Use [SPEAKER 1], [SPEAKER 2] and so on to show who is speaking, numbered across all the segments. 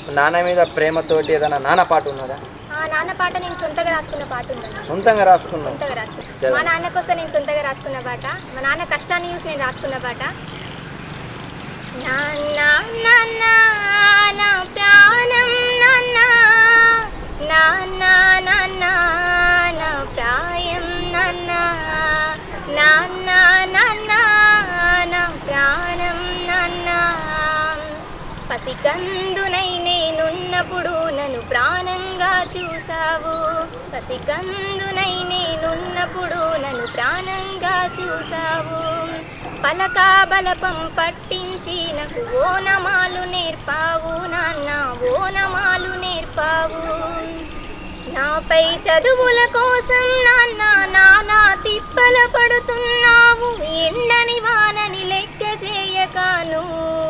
[SPEAKER 1] నాన్న మీద ప్రేమతోటి ఏదైనా నాన్న పాట ఉన్నదా
[SPEAKER 2] ఆ నాన్న పాట నేను సొంతగా రాసుకున్న పాట ఉందన్న
[SPEAKER 1] సొంతంగా రాసుకున్నావు
[SPEAKER 2] సొంతగా రాసుకున్నా మా నాన్న కోసం నేను సొంతగా రాసుకున్న పాట మా నాన్న కష్టాన్ని చూసి నేను రాసుకున్న పాట నాన్న నాన్న నా ప్రాణం నాన్న నాన్న నాన్న నా ప్రాయం నాన్న నాన్న నాన్న నా ప్రాణం నాన్న పసికందునై నేనున్నప్పుడు నన్ను ప్రాణంగా చూసావు పసికందునై నేనున్నప్పుడు నన్ను ప్రాణంగా చూసావు పలకా బలపం పట్టించి నాకు ఓనమాలు నేర్పావు నాన్న ఓనమాలు నేర్పావు నాపై చదువుల కోసం నాన్న నానా తిప్పల పడుతున్నావు ఎండని వానని లెక్క చేయకాను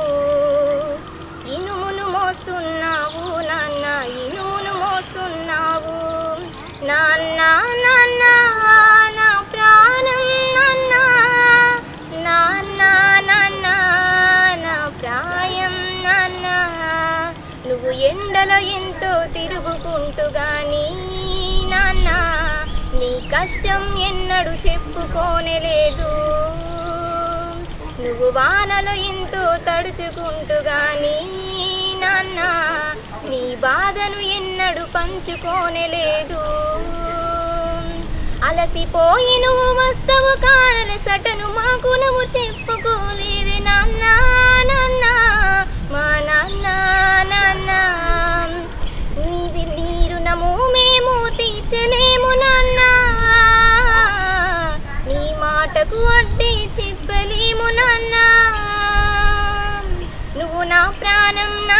[SPEAKER 2] ఇనుమును మోస్తున్నావు నాన్న ఇనుమును మోస్తున్నావు నాన్న నాన్న నా ప్రాణం నాన్న నాన్న నాన్న నా ప్రాయం నాన్న నువ్వు ఎండలో ఎంతో తిరుగుకుంటూ గాని నాన్న నీ కష్టం ఎన్నడు చెప్పుకోనేలేదు నువ్వు వానలో ఎంతో తడుచుకుంటూ గాని నాన్న నీ బాధను ఎన్నడు పంచుకోనేలేదు అలసిపోయి నువ్వు వస్తావు కానల సటను మాకు నువ్వు చెప్పుకోలేవి నాన్న నాన్న మా నాన్న నాన్న నీవి నీరు నము మేము తీర్చలేము నాన్న నీ మాటకు అడ్డే చెప్పలేము నాన్న నువ్వు నా ప్రాణం నా